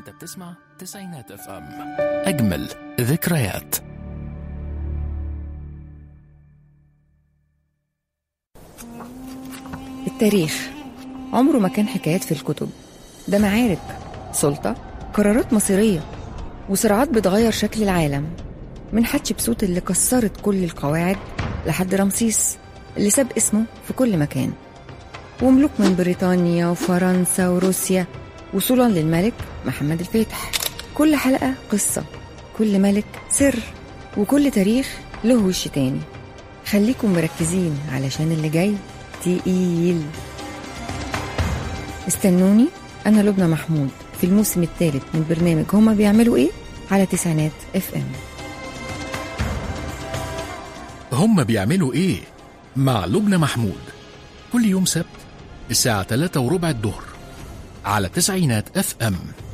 انت بتسمع تسعينات اف ام اجمل ذكريات التاريخ عمره ما كان حكايات في الكتب ده معارك سلطة قرارات مصيرية وصراعات بتغير شكل العالم من حتشبسوت اللي كسرت كل القواعد لحد رمسيس اللي ساب اسمه في كل مكان وملوك من بريطانيا وفرنسا وروسيا وصولا للملك محمد الفاتح كل حلقة قصة كل ملك سر وكل تاريخ له وش تاني خليكم مركزين علشان اللي جاي تقيل استنوني أنا لبنى محمود في الموسم الثالث من برنامج هما بيعملوا إيه على تسعينات اف ام هم بيعملوا ايه مع لبنى محمود كل يوم سبت الساعة 3 وربع الظهر على تسعينات اف ام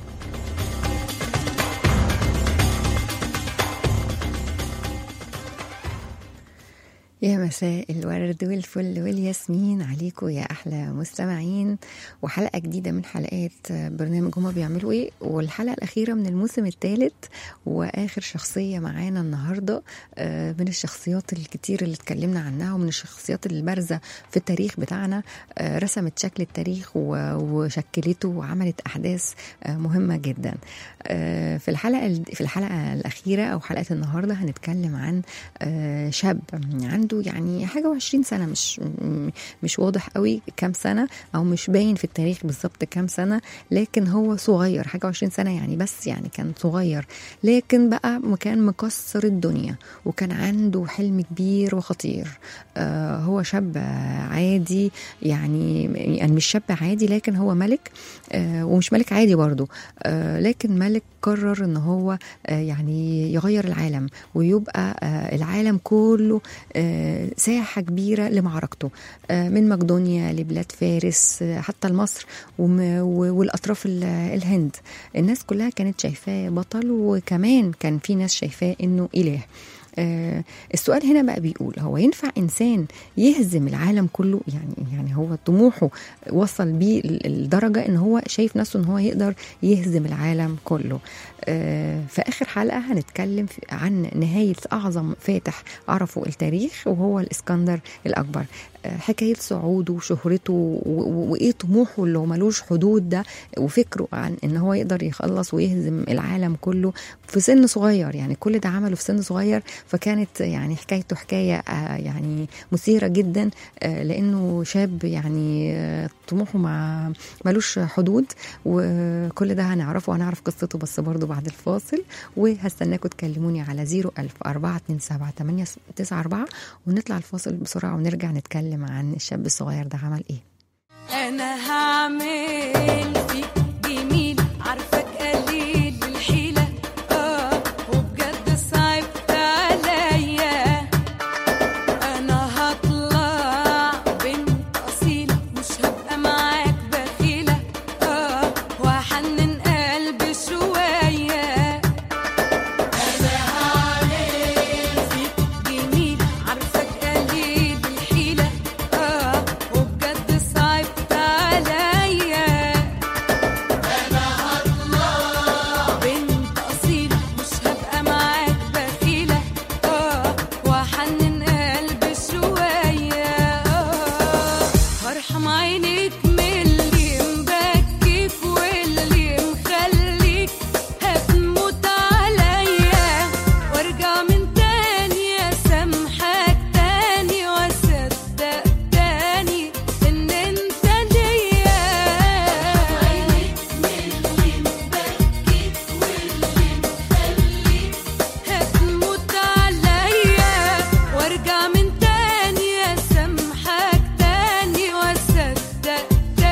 يا مساء الورد والفل والياسمين عليكم يا احلى مستمعين وحلقه جديده من حلقات برنامج هما بيعملوا ايه والحلقه الاخيره من الموسم الثالث واخر شخصيه معانا النهارده آه، من الشخصيات الكتير اللي اتكلمنا عنها ومن الشخصيات البارزه في التاريخ بتاعنا آه، رسمت شكل التاريخ و- وشكلته وعملت احداث آه، مهمه جدا آه، في الحلقه في الحلقه الاخيره او حلقه النهارده هنتكلم عن آه، شاب عنده يعني حاجه وعشرين سنه مش م- مش واضح قوي كام سنه او مش باين في التاريخ بالظبط كام سنه لكن هو صغير حاجه وعشرين سنه يعني بس يعني كان صغير لكن بقى كان مكسر الدنيا وكان عنده حلم كبير وخطير آه هو شاب عادي يعني يعني مش شاب عادي لكن هو ملك آه ومش ملك عادي برضه آه لكن ملك قرر ان هو آه يعني يغير العالم ويبقى آه العالم كله آه ساحه كبيره لمعركته آه من مقدونيا لبلاد فارس آه حتى لمصر وم- و- والاطراف ال- الهند الناس كلها كانت شايفاه بطل وكمان كان في ناس شايفاه انه اله آه السؤال هنا بقى بيقول هو ينفع انسان يهزم العالم كله يعني يعني هو طموحه وصل بيه الدرجه ان هو شايف نفسه ان هو يقدر يهزم العالم كله آه في اخر حلقه هنتكلم في- عن نهايه اعظم فاتح عرفه التاريخ وهو الاسكندر الاكبر آه حكايه صعوده وشهرته و- و- وايه طموحه اللي هو ملوش حدود ده وفكره عن ان هو يقدر يخلص ويهزم العالم كله في سن صغير يعني كل ده عمله في سن صغير فكانت يعني حكايته حكايه آه، يعني مثيره جدا آه، لانه شاب يعني آه، طموحه ما ملوش حدود وكل ده هنعرفه وهنعرف قصته بس برضه بعد الفاصل وهستناكم تكلموني على 01000 427 894 ونطلع الفاصل بسرعه ونرجع نتكلم عن الشاب الصغير ده عمل ايه انا هعمل فيك جميل عارفك قليل بالحيلة اه وبجد صعبت عليا انا هطلع بنت اصيلة مش هبقى معاك بخيلة اه وهحنن قلبي شوية انا هعمل فيك جميل عارفك قليل بالحيلة اه وبجد صعبت عليا بنت أصيلة مش هبقى معاك بخيلة اه وأحنن قلبي شوية اه هرحم عينيك من اللي مبكيك واللي مخليك هتموت عليا وارجع من تاني اسامحك تاني واصدق تاني ان انت ليا عينيك من اللي مبكيك واللي مخليك هتموت عليا وارجع من تاني اسامحك تاني واصدق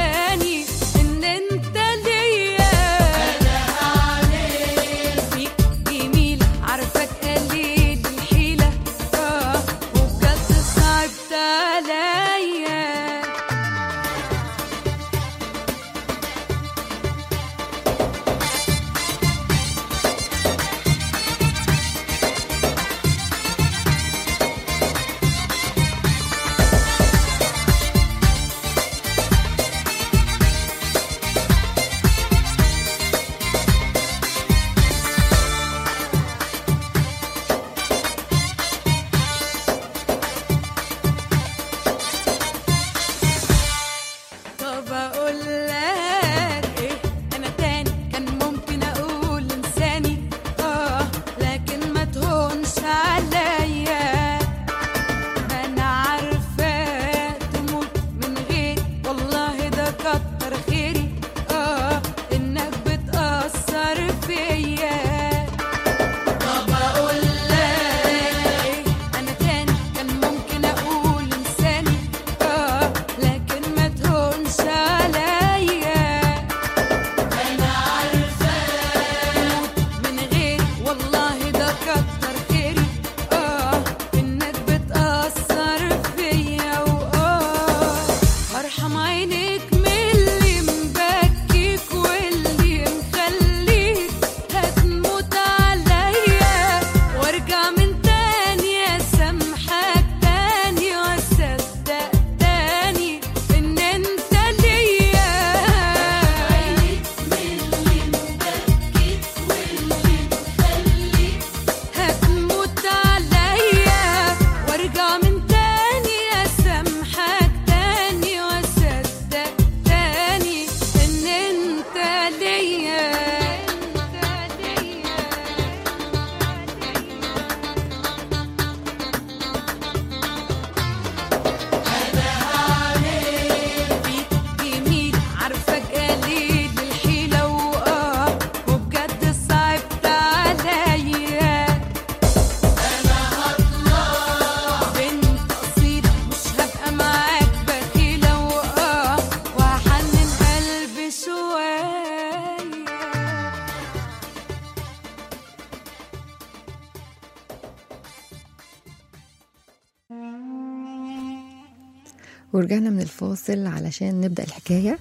ورجعنا من الفاصل علشان نبدأ الحكاية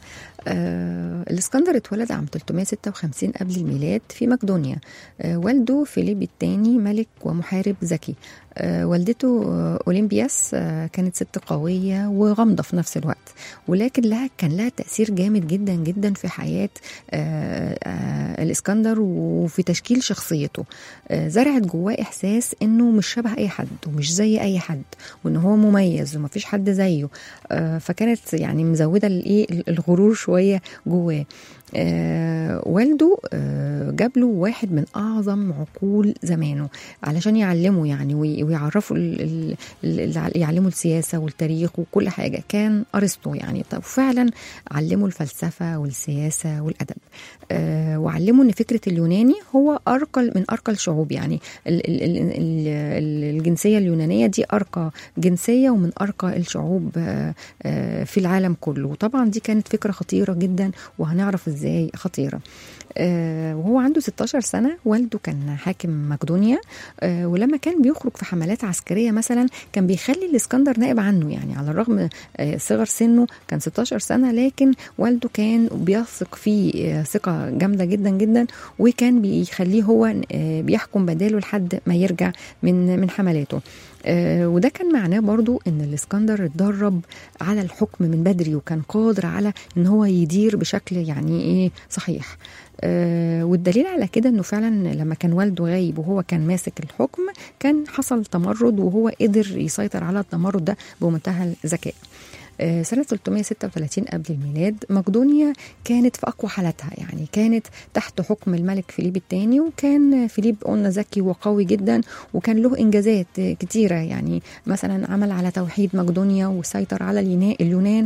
آه الإسكندر اتولد عام 356 قبل الميلاد في مقدونيا آه والده فيليب الثاني ملك ومحارب ذكي آه والدته آه أولمبياس آه كانت ست قوية وغامضة في نفس الوقت ولكن لها كان لها تأثير جامد جدا جدا في حياة آه آه الإسكندر وفي تشكيل شخصيته آه زرعت جواه إحساس إنه مش شبه أي حد ومش زي أي حد وإن هو مميز ومفيش حد زيه آه فكانت يعني مزودة الإيه الغرور شوية جواه آه والده آه جاب له واحد من اعظم عقول زمانه علشان يعلمه يعني وي- ويعرفه ال- ال- ال- يعلمه السياسه والتاريخ وكل حاجه كان ارسطو يعني طب فعلا علمه الفلسفه والسياسه والادب آه وعلمه ان فكره اليوناني هو ارقى من ارقى الشعوب يعني ال- ال- ال- ال- الجنسيه اليونانيه دي ارقى جنسيه ومن ارقى الشعوب آه آه في العالم كله وطبعا دي كانت فكره خطيره جدا وهنعرف ازاي خطيره آه وهو عنده 16 سنه والده كان حاكم مقدونيا آه ولما كان بيخرج في حملات عسكريه مثلا كان بيخلي الاسكندر نائب عنه يعني على الرغم آه صغر سنه كان 16 سنه لكن والده كان بيثق فيه آه ثقه جامده جدا جدا وكان بيخليه هو آه بيحكم بداله لحد ما يرجع من من حملاته آه وده كان معناه برضو ان الاسكندر اتدرب على الحكم من بدري وكان قادر على ان هو يدير بشكل يعني ايه صحيح آه والدليل على كده انه فعلا لما كان والده غايب وهو كان ماسك الحكم كان حصل تمرد وهو قدر يسيطر على التمرد ده بمنتهى الذكاء آه، سنة 336 قبل الميلاد مقدونيا كانت في أقوى حالاتها يعني كانت تحت حكم الملك فيليب الثاني وكان فيليب قلنا ذكي وقوي جدا وكان له إنجازات آه، كتيرة يعني مثلا عمل على توحيد مقدونيا وسيطر على الينا- اليونان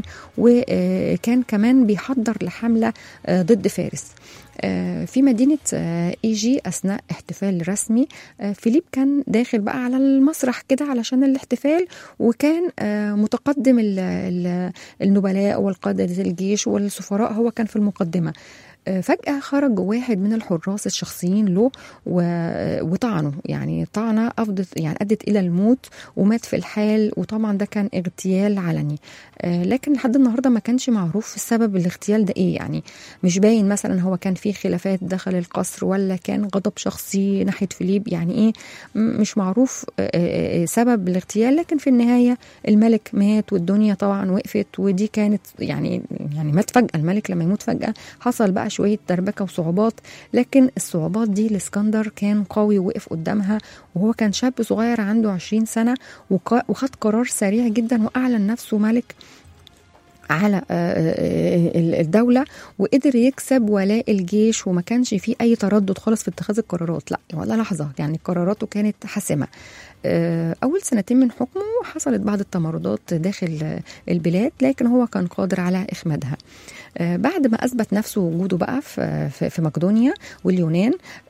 وكان كمان بيحضر لحملة آه، ضد فارس آه، في مدينة آه، إيجي أثناء احتفال رسمي آه، فيليب كان داخل بقى على المسرح كده علشان الاحتفال وكان آه، متقدم ال- ال- النبلاء والقادة الجيش والسفراء هو كان في المقدمة آه، فجأة خرج واحد من الحراس الشخصيين له و- وطعنه يعني طعنة أفضت يعني أدت إلى الموت ومات في الحال وطبعا ده كان اغتيال علني آه، لكن لحد النهارده ما كانش معروف السبب الاغتيال ده ايه يعني مش باين مثلا هو كان في خلافات داخل القصر ولا كان غضب شخصي ناحيه فيليب يعني ايه م- مش معروف آه، آه، آه، سبب الاغتيال لكن في النهايه الملك مات والدنيا طبعا وقفت ودي كانت يعني يعني مات فجاه الملك لما يموت فجاه حصل بقى شويه تربكه وصعوبات لكن الصعوبات دي الاسكندر كان قوي ووقف قدامها وهو كان شاب صغير عنده 20 سنه وق- وخد قرار سريع جدا واعلن نفسه ملك على آه، آه، ال- الدولة وقدر يكسب ولاء الجيش وما كانش فيه أي تردد خالص في اتخاذ القرارات لا ولا لحظة يعني قراراته كانت حاسمة آه، أول سنتين من حكمه حصلت بعض التمردات داخل آه، البلاد لكن هو كان قادر على إخمادها آه، بعد ما اثبت نفسه وجوده بقى في في- في مقدونيا واليونان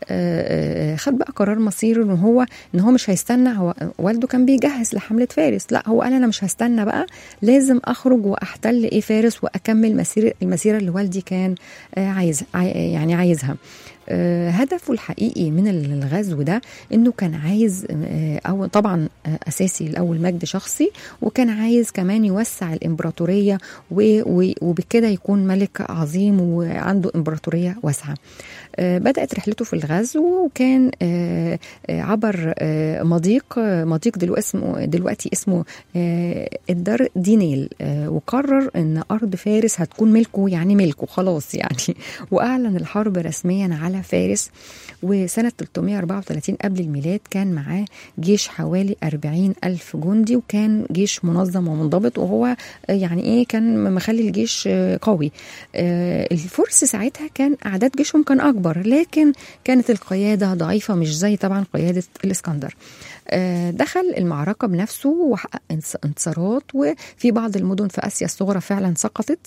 آه، آه، خد بقى قرار مصيري ان هو ان هو مش هيستنى هو والده كان بيجهز لحمله فارس لا هو قال انا مش هستنى بقى لازم اخرج واحتل ايه فارس واكمل مسيره المسيره اللي والدي كان آه، عايز عاي- يعني عايزها آه، هدفه الحقيقي من الغزو ده انه كان عايز آه، او طبعا آه، اساسي الاول مجد شخصي وكان عايز كمان يوسع الامبراطوريه و- و- وبكده يكون ملك عظيم وعنده امبراطوريه واسعه آه، بدات رحلته في الغزو وكان آه، آه، عبر آه، مضيق آه، مضيق دلوقتي اسمه دلوقتي اسمه آه، الدار دينيل آه، وقرر ان ارض فارس هتكون ملكه يعني ملكه خلاص يعني واعلن الحرب رسميا على فارس وسنه 334 قبل الميلاد كان معاه جيش حوالي 40 ألف جندي وكان جيش منظم ومنضبط وهو آه، يعني ايه كان مخلي الجيش آه، قوي آه، الفرس ساعتها كان اعداد جيشهم كان اكبر لكن كانت القياده ضعيفه مش زي طبعا قياده الاسكندر آه، دخل المعركة بنفسه وحقق انتص- انتصارات وفي بعض المدن في آسيا الصغرى فعلا سقطت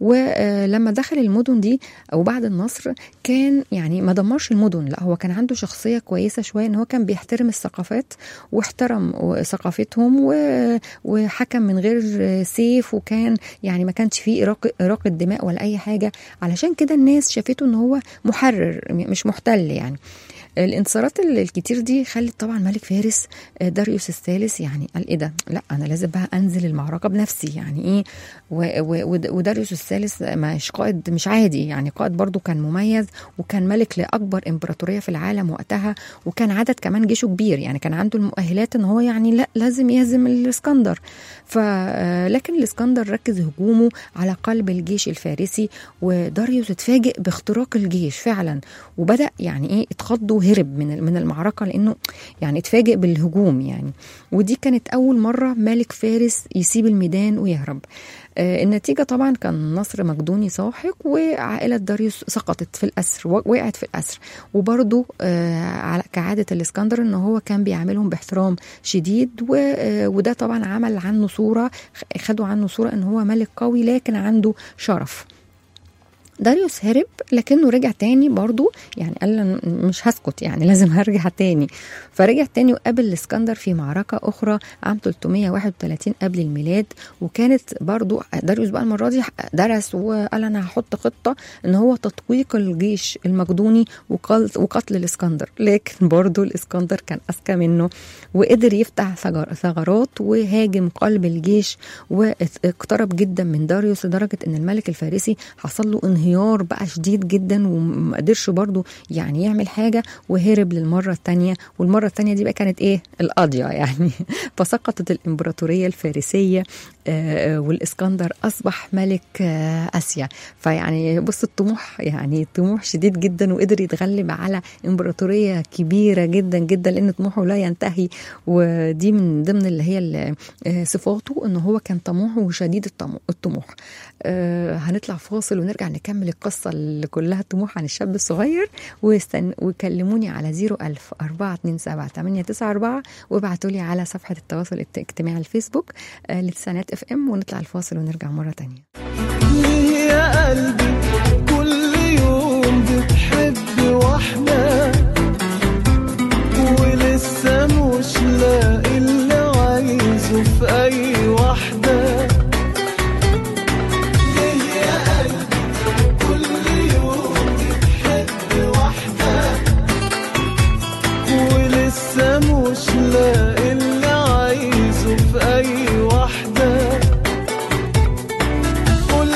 ولما دخل المدن دي أو بعد النصر كان يعني ما دمرش المدن لا هو كان عنده شخصية كويسة شوية إن هو كان بيحترم الثقافات واحترم ثقافتهم و- وحكم من غير سيف وكان يعني ما كانش فيه إراقة إراقة دماء ولا أي حاجة علشان كده الناس شافته إن هو محرر م- مش محتل يعني الانتصارات ال- الكتير دي خلت طبعا ملك فارس آه، داريوس الثالث يعني قال ايه ده لا انا لازم بقى انزل المعركه بنفسي يعني ايه و- و- ود- وداريوس الثالث مش قائد مش عادي يعني قائد برضو كان مميز وكان ملك لاكبر امبراطوريه في العالم وقتها وكان عدد كمان جيشه كبير يعني كان عنده المؤهلات ان هو يعني لا لازم يهزم الاسكندر ف آه، لكن الاسكندر ركز هجومه على قلب الجيش الفارسي وداريوس اتفاجئ باختراق الجيش فعلا وبدا يعني ايه اتخض وهرب من من المعركه لانه يعني اتفاجئ بالهجوم يعني ودي كانت اول مره ملك فارس يسيب الميدان ويهرب آه، النتيجه طبعا كان نصر مقدوني ساحق وعائله داريوس سقطت في الاسر و- وقعت في الاسر وبرضه آه، على- كعاده الاسكندر ان هو كان بيعاملهم باحترام شديد و- آه، وده طبعا عمل عنه صوره خدوا عنه صوره ان هو ملك قوي لكن عنده شرف داريوس هرب لكنه رجع تاني برضو يعني قال أنا مش هسكت يعني لازم هرجع تاني فرجع تاني وقابل الاسكندر في معركة أخرى عام 331 قبل الميلاد وكانت برضو داريوس بقى المرة دي درس وقال أنا هحط خطة إن هو تطويق الجيش المقدوني وقل- وقتل الاسكندر لكن برضو الاسكندر كان أذكى منه وقدر يفتح ثغر- ثغرات وهاجم قلب الجيش واقترب جدا من داريوس لدرجة إن الملك الفارسي حصل له انهيار بقى شديد جدا وما قدرش برضه يعني يعمل حاجة وهرب للمرة الثانية والمرة الثانية دي بقى كانت إيه القاضية يعني فسقطت الإمبراطورية الفارسية آه، آه، والإسكندر أصبح ملك آه، آسيا فيعني بص الطموح يعني طموح شديد جدا وقدر يتغلب على إمبراطورية كبيرة جدا جدا لأن طموحه لا ينتهي ودي من ضمن اللي هي ال- آه، صفاته ان هو كان طموح وشديد الطمو- الطموح آه، هنطلع فاصل ونرجع نكمل القصة اللي كلها طموح عن الشاب الصغير واستن... وكلموني على 01000 427 894 وابعتوا لي على صفحة التواصل الاجتماعي الفيسبوك آه، لتسانات اف ام ونطلع الفاصل ونرجع مرة تانية ليه يا قلبي كل يوم بتحب واحدة ولسه مش لاقي اللي عايزه في أي واحدة ليه يا قلبي كل يوم بتحب واحدة ولسه مش لاقي اللي عايزه في أي واحدة قول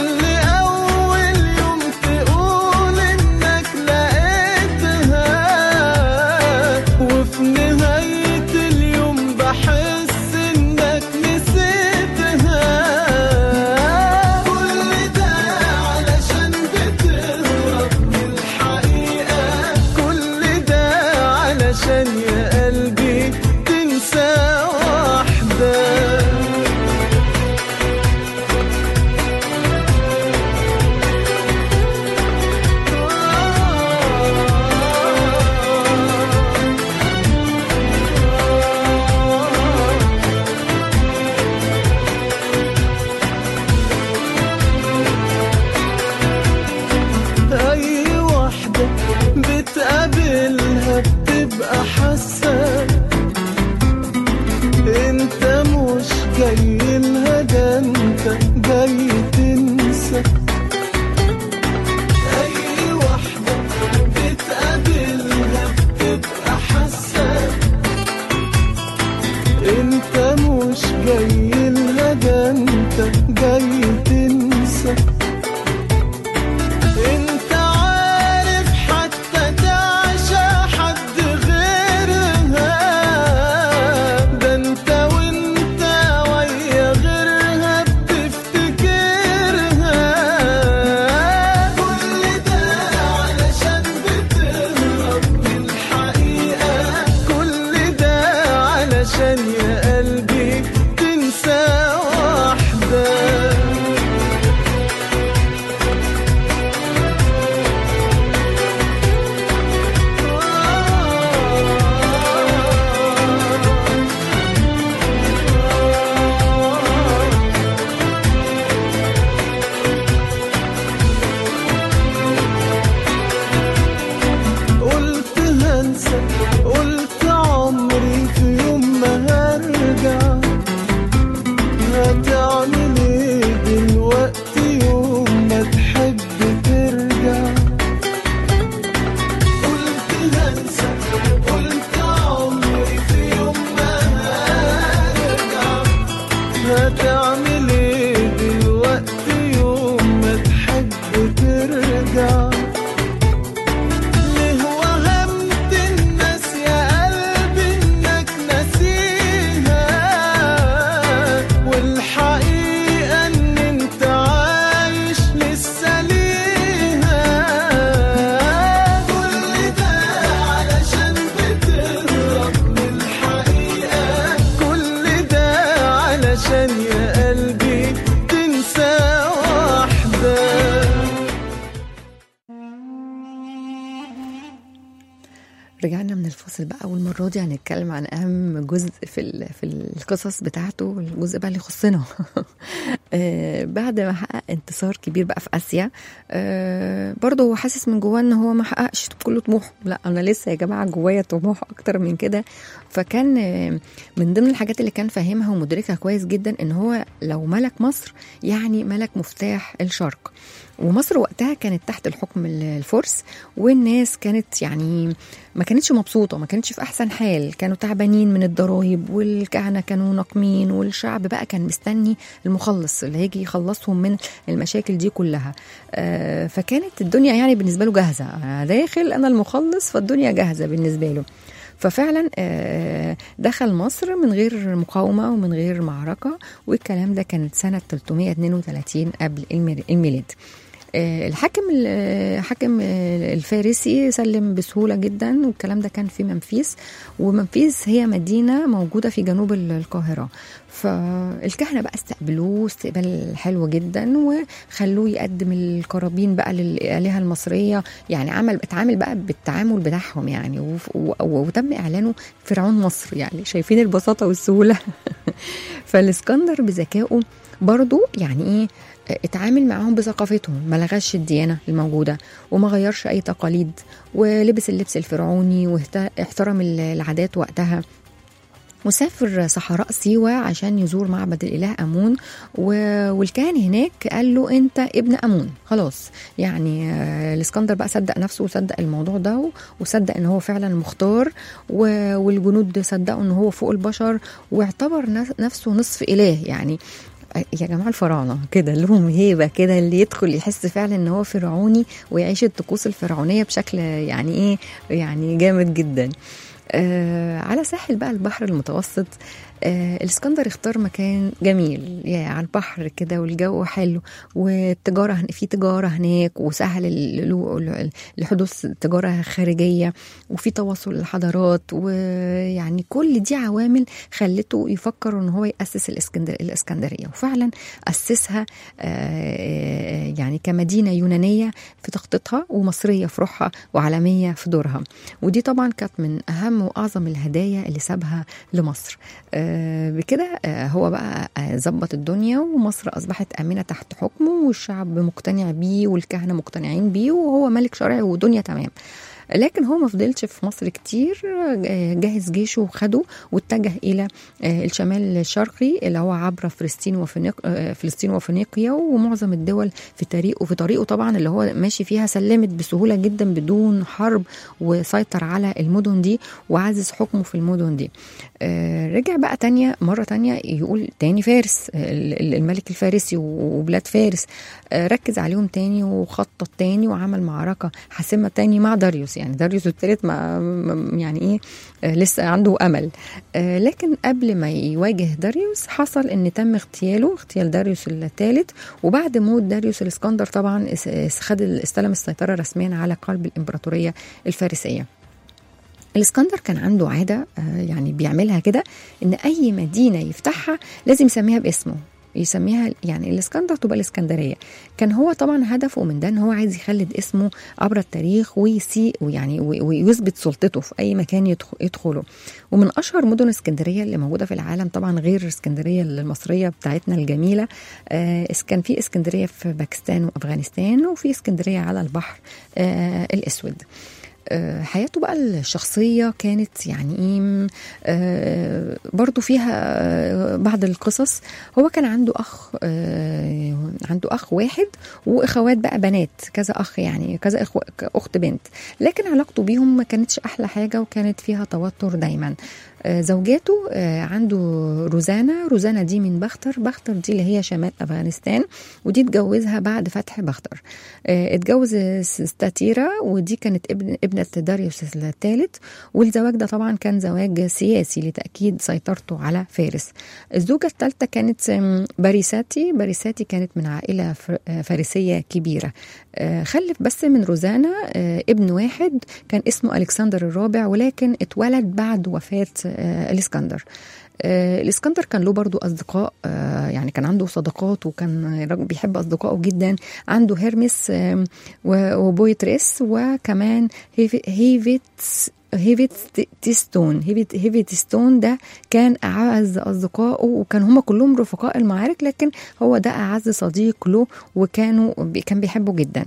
رجعنا من الفاصل بقى والمرة دي هنتكلم عن أهم جزء في ال- في القصص بتاعته الجزء بقى اللي يخصنا آه، بعد ما حقق انتصار كبير بقى في آسيا آه، برضه هو حاسس من جواه إن هو ما حققش كل طموحه لا أنا لسه يا جماعة جوايا طموح أكتر من كده فكان آه، من ضمن الحاجات اللي كان فاهمها ومدركها كويس جدا إن هو لو ملك مصر يعني ملك مفتاح الشرق ومصر وقتها كانت تحت الحكم الفرس والناس كانت يعني ما كانتش مبسوطه ما كانتش في احسن حال كانوا تعبانين من الضرايب والكهنه كانوا ناقمين والشعب بقى كان مستني المخلص اللي هيجي يخلصهم من المشاكل دي كلها آه، فكانت الدنيا يعني بالنسبه له جاهزه أنا داخل انا المخلص فالدنيا جاهزه بالنسبه له ففعلا آه، دخل مصر من غير مقاومه ومن غير معركه والكلام ده كانت سنه 332 قبل المير- الميلاد آه، الحاكم الحاكم الفارسي سلم بسهوله جدا والكلام ده كان في منفيس ومنفيس هي مدينه موجوده في جنوب القاهره فالكهنه بقى استقبلوه استقبال حلو جدا وخلوه يقدم القرابين بقى للالهه المصريه يعني عمل اتعامل بقى بالتعامل بتاعهم يعني وف- و- وتم اعلانه فرعون مصر يعني شايفين البساطه والسهوله فالاسكندر بذكائه برضو يعني ايه اتعامل معاهم بثقافتهم ما لغاش الديانة الموجودة وما غيرش أي تقاليد ولبس اللبس الفرعوني واحترم العادات وقتها وسافر صحراء سيوة عشان يزور معبد الإله أمون و- والكاهن هناك قال له أنت ابن أمون خلاص يعني آه، الإسكندر بقى صدق نفسه وصدق الموضوع ده و- وصدق إن هو فعلا مختار و- والجنود صدقوا إن هو فوق البشر واعتبر نف- نفسه نصف إله يعني يا جماعه الفراعنه كده لهم هيبه كده اللي يدخل يحس فعلا ان هو فرعوني ويعيش الطقوس الفرعونيه بشكل يعني ايه يعني جامد جدا آه على ساحل بقى البحر المتوسط آه الاسكندر اختار مكان جميل يعني على البحر كده والجو حلو والتجاره هن- في تجاره هناك وسهل ال- له- لحدوث تجاره خارجيه وفي تواصل الحضارات ويعني كل دي عوامل خلته يفكر ان هو ياسس الاسكندر الاسكندريه وفعلا اسسها آه، يعني كمدينه يونانيه في تخطيطها ومصريه في روحها وعالميه في دورها ودي طبعا كانت من اهم واعظم الهدايا اللي سابها لمصر آه، بكده آه، هو بقى آه، ظبط الدنيا ومصر اصبحت امنه تحت حكمه والشعب مقتنع بيه والكهنه مقتنعين بيه وهو ملك شرعي ودنيا تمام لكن هو ما فضلش في مصر كتير آه، جهز جيشه وخده واتجه الى آه، الشمال الشرقي اللي هو عبر فلسطين وفينيق آه، فلسطين وفينيقيا ومعظم الدول في طريقه في طريقه طبعا اللي هو ماشي فيها سلمت بسهوله جدا بدون حرب وسيطر على المدن دي وعزز حكمه في المدن دي آه، رجع بقى تانية مرة تانية يقول تاني فارس آه، ال- الملك الفارسي وبلاد فارس آه، ركز عليهم تاني وخطط تاني وعمل معركة حاسمة تاني مع داريوس يعني داريوس الثالث ما ما- يعني ايه آه، لسه عنده امل آه، لكن قبل ما يواجه داريوس حصل ان تم اغتياله اغتيال داريوس الثالث وبعد موت داريوس الاسكندر طبعا اس- اس- خد استلم السيطرة رسميا على قلب الامبراطورية الفارسية الاسكندر كان عنده عادة آه، يعني بيعملها كده ان اي مدينة يفتحها لازم يسميها باسمه يسميها يعني الاسكندر تبقى الاسكندريه كان هو طبعا هدفه من ده ان هو عايز يخلد اسمه عبر التاريخ ويسيء ويعني وي- ويثبت سلطته في اي مكان يدخ- يدخله ومن اشهر مدن اسكندريه اللي موجوده في العالم طبعا غير اسكندريه المصريه بتاعتنا الجميله آه إس- كان في اسكندريه في باكستان وافغانستان وفي اسكندريه على البحر آه الاسود آه، حياته بقى الشخصية كانت يعني ايه آه، برضو فيها آه، بعض القصص هو كان عنده أخ آه، عنده أخ واحد وإخوات بقى بنات كذا أخ يعني كذا إخوة أخت بنت لكن علاقته بيهم ما كانتش أحلى حاجة وكانت فيها توتر دايما آه، زوجاته آه، عنده روزانا روزانا دي من بختر بختر دي اللي هي شمال أفغانستان ودي اتجوزها بعد فتح بختر آه، اتجوز ستاتيرا ودي كانت ابن ابنة داريوس الثالث والزواج ده طبعا كان زواج سياسي لتأكيد سيطرته على فارس الزوجة الثالثة كانت آم، باريساتي باريساتي كانت من عائلة فر- آه، فارسية كبيرة آه، خلف بس من روزانا آه، ابن واحد كان اسمه ألكسندر الرابع ولكن اتولد بعد وفاة آه، الإسكندر آه، الاسكندر كان له برضو اصدقاء آه، يعني كان عنده صداقات وكان راجل بيحب اصدقائه جدا عنده هيرمس آم، و- وبويتريس وكمان هيفي- هيفيتس هيفيتستون هيفيت هيفيتستون ده كان اعز اصدقائه وكان هم كلهم رفقاء المعارك لكن هو ده اعز صديق له وكانوا كان بيحبه جدا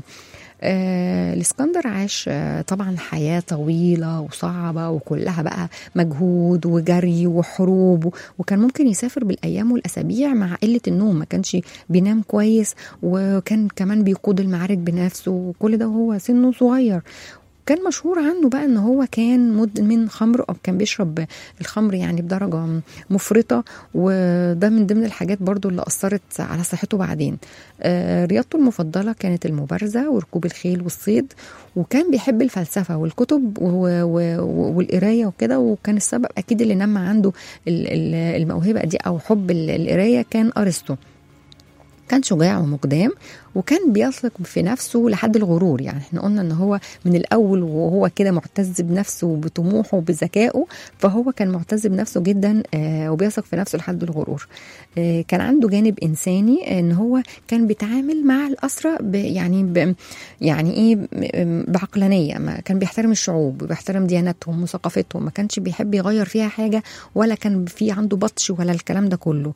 آه الاسكندر عاش آه طبعا حياة طويلة وصعبة وكلها بقى مجهود وجري وحروب و- وكان ممكن يسافر بالأيام والأسابيع مع قلة النوم ما كانش بينام كويس وكان كمان بيقود المعارك بنفسه وكل ده وهو سنه صغير كان مشهور عنه بقى ان هو كان مدمن خمر او كان بيشرب الخمر يعني بدرجه مفرطه وده من ضمن الحاجات برضو اللي اثرت على صحته بعدين آه، رياضته المفضله كانت المبارزه وركوب الخيل والصيد وكان بيحب الفلسفه والكتب و- و- والقرايه وكده وكان السبب اكيد اللي نمى عنده ال- ال- الموهبه دي او حب ال- القرايه كان ارسطو كان شجاع ومقدام وكان بيثق في نفسه لحد الغرور يعني احنا قلنا ان هو من الاول وهو كده معتز بنفسه وبطموحه وبذكائه فهو كان معتز بنفسه جدا آه، وبيثق في نفسه لحد الغرور آه، كان عنده جانب انساني ان هو كان بيتعامل مع الاسرى ب- يعني ب يعني ايه ب- بعقلانيه ما كان بيحترم الشعوب وبيحترم دياناتهم وثقافتهم ما كانش بيحب يغير فيها حاجه ولا كان في عنده بطش ولا الكلام ده كله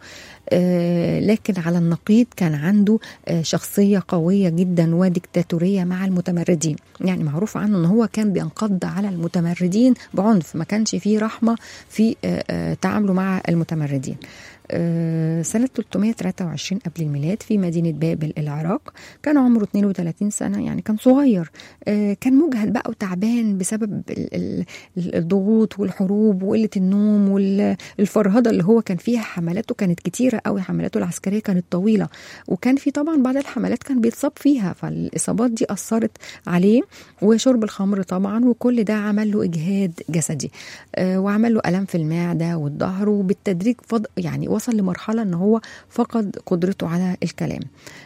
آه، لكن على النقيض كان عنده آه، شخصية قوية جدا وديكتاتورية مع المتمردين يعني معروف عنه ان هو كان بينقض على المتمردين بعنف ما كانش فيه رحمة في آه، آه، تعامله مع المتمردين آه، سنة 323 قبل الميلاد في مدينة بابل العراق كان عمره 32 سنة يعني كان صغير آه، كان مجهد بقى وتعبان بسبب ال- ال- ال- الضغوط والحروب وقلة النوم والفرهدة اللي هو كان فيها حملاته كانت كتيرة قوي حملاته العسكرية كانت طويلة وكان في طبعا بعض الحملات كان بيتصاب فيها فالإصابات دي أثرت عليه وشرب الخمر طبعا وكل ده عمل له إجهاد جسدي آه، وعمل له ألم في المعدة والظهر وبالتدريج فض يعني وصل لمرحلة ان هو فقد قدرته على الكلام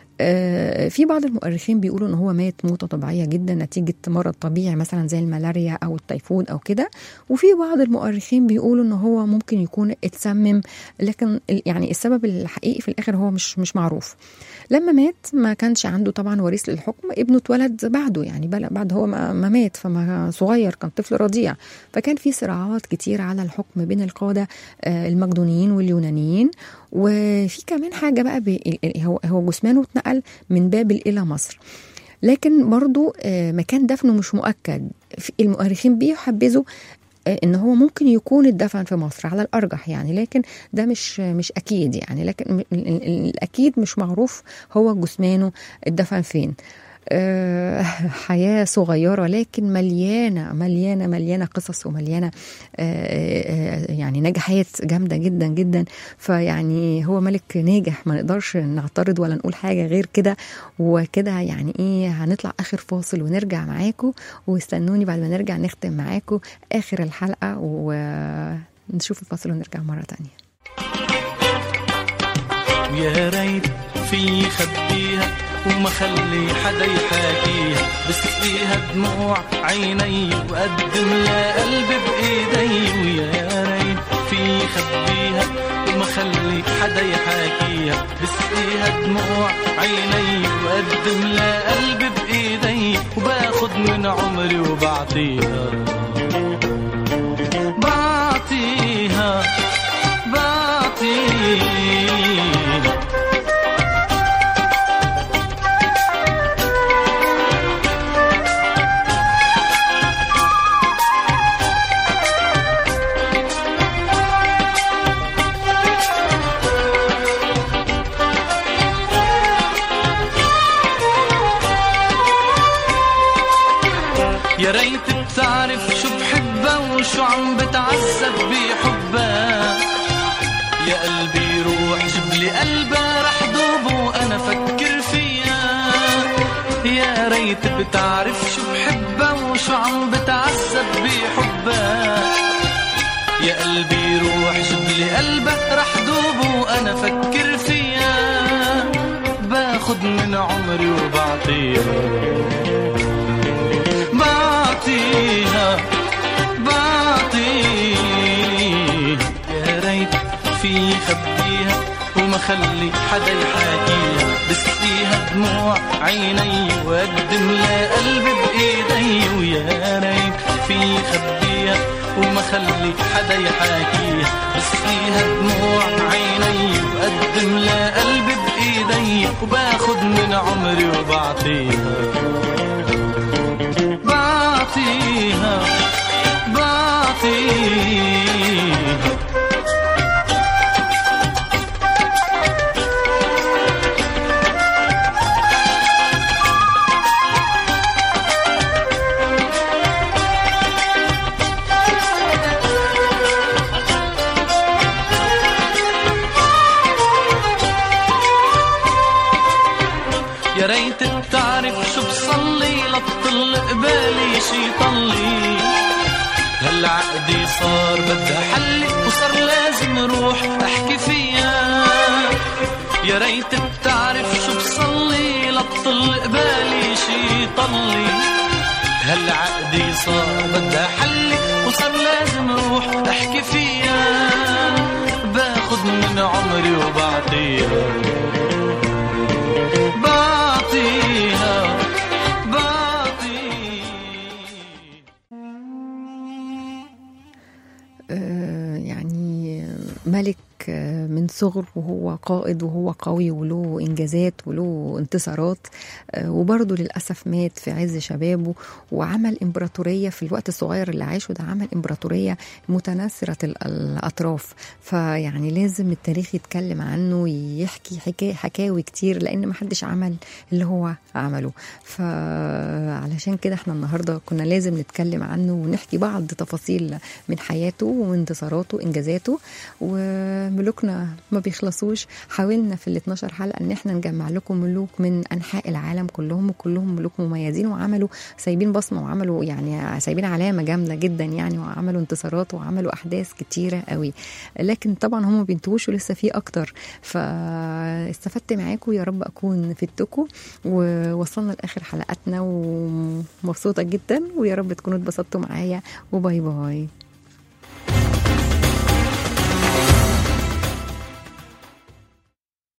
آه، في بعض المؤرخين بيقولوا ان هو مات موته طبيعيه جدا نتيجه مرض طبيعي مثلا زي الملاريا او التيفود او كده وفي بعض المؤرخين بيقولوا ان هو ممكن يكون اتسمم لكن ال- يعني السبب الحقيقي في الاخر هو مش مش معروف لما مات ما كانش عنده طبعا وريث للحكم ابنه اتولد بعده يعني بل- بعد هو ما ما مات فما صغير كان طفل رضيع فكان في صراعات كتير على الحكم بين القاده آه، المقدونيين واليونانيين وفي كمان حاجه بقى بي هو هو جثمانه اتنقل من بابل الى مصر لكن برضو آه، مكان دفنه مش مؤكد في- المؤرخين بيحبذوا آه، ان هو ممكن يكون اتدفن في مصر على الارجح يعني لكن ده مش مش اكيد يعني لكن ال- ال- ال- الاكيد مش معروف هو جثمانه اتدفن فين آه، حياة صغيرة لكن مليانة مليانة مليانة قصص ومليانة آه، آه، يعني نجاحات جامدة جدا جدا فيعني هو ملك ناجح ما نقدرش نعترض ولا نقول حاجة غير كده وكده يعني ايه هنطلع آخر فاصل ونرجع معاكم واستنوني بعد ما نرجع نختم معاكم آخر الحلقة ونشوف الفاصل ونرجع مرة تانية ويا ريت في خبيها وما خلي حدا يحاكيها بسقيها دموع عيني وقدم لها قلبي بايدي ويا ريت في خبيها وما خلي حدا يحاكيها بسقيها دموع عيني وقدم لها قلبي بايدي وباخد من عمري وبعطيها بعطيها بعطيها يا ريت بتعرف شو بحبها وشو عم بتعذب بحبها يا قلبي روح جيب لي قلبها رح دوب وانا فكر فيها يا ريت بتعرف شو بحبها وشو عم بتعذب بحبها يا قلبي روح جيب لي قلبها رح دوب وانا فكر فيها باخد من عمري وبعطيها بعطيها بعطيها يا ريت وما خلي حدا يحاكيها بسقيها دموع عيني وقدم لها قلبي بايدي ويا ريت في خبيها وما خلي حدا يحاكيها بسقيها دموع عيني وقدم لها قلبي بايدي وباخد من عمري وبعطيها بعطيها بعطيها يا ريت بتعرف شو بصلي لتطل قبالي شي طلي هلا عقدي صار بدها حلي وصار لازم روح احكي فيها يا ريت بتعرف شو بصلي لتطل قبالي شي طلي هلا عقدي صار بدها حلي وصار لازم روح احكي فيها باخد من عمري وبعطيها بعطيها بعطيها آه، يعني ملك آه، من صغر وهو قائد وهو قوي وله انجازات وله انتصارات آه، وبرضه للاسف مات في عز شبابه وعمل امبراطوريه في الوقت الصغير اللي عاشه ده عمل امبراطوريه متناثره ال- الاطراف فيعني لازم التاريخ يتكلم عنه ويحكي حكا- حكاوي كتير لان محدش عمل اللي هو عمله فعلشان كده احنا النهارده كنا لازم نتكلم عنه ونحكي بعض تفاصيل من حياته وانتصاراته وانجازاته وملوكنا ما بيخلصوش حاولنا في ال 12 حلقه ان احنا نجمع لكم ملوك من انحاء العالم كلهم وكلهم ملوك مميزين وعملوا سايبين بصمه وعملوا يعني سايبين علامه جامده جدا يعني وعملوا انتصارات وعملوا احداث كتيره قوي لكن طبعا هم ما بينتهوش ولسه في اكتر فاستفدت معاكم يا رب اكون فدتكم ووصلنا لاخر حلقاتنا ومبسوطه جدا ويا رب تكونوا اتبسطتوا معايا وباي باي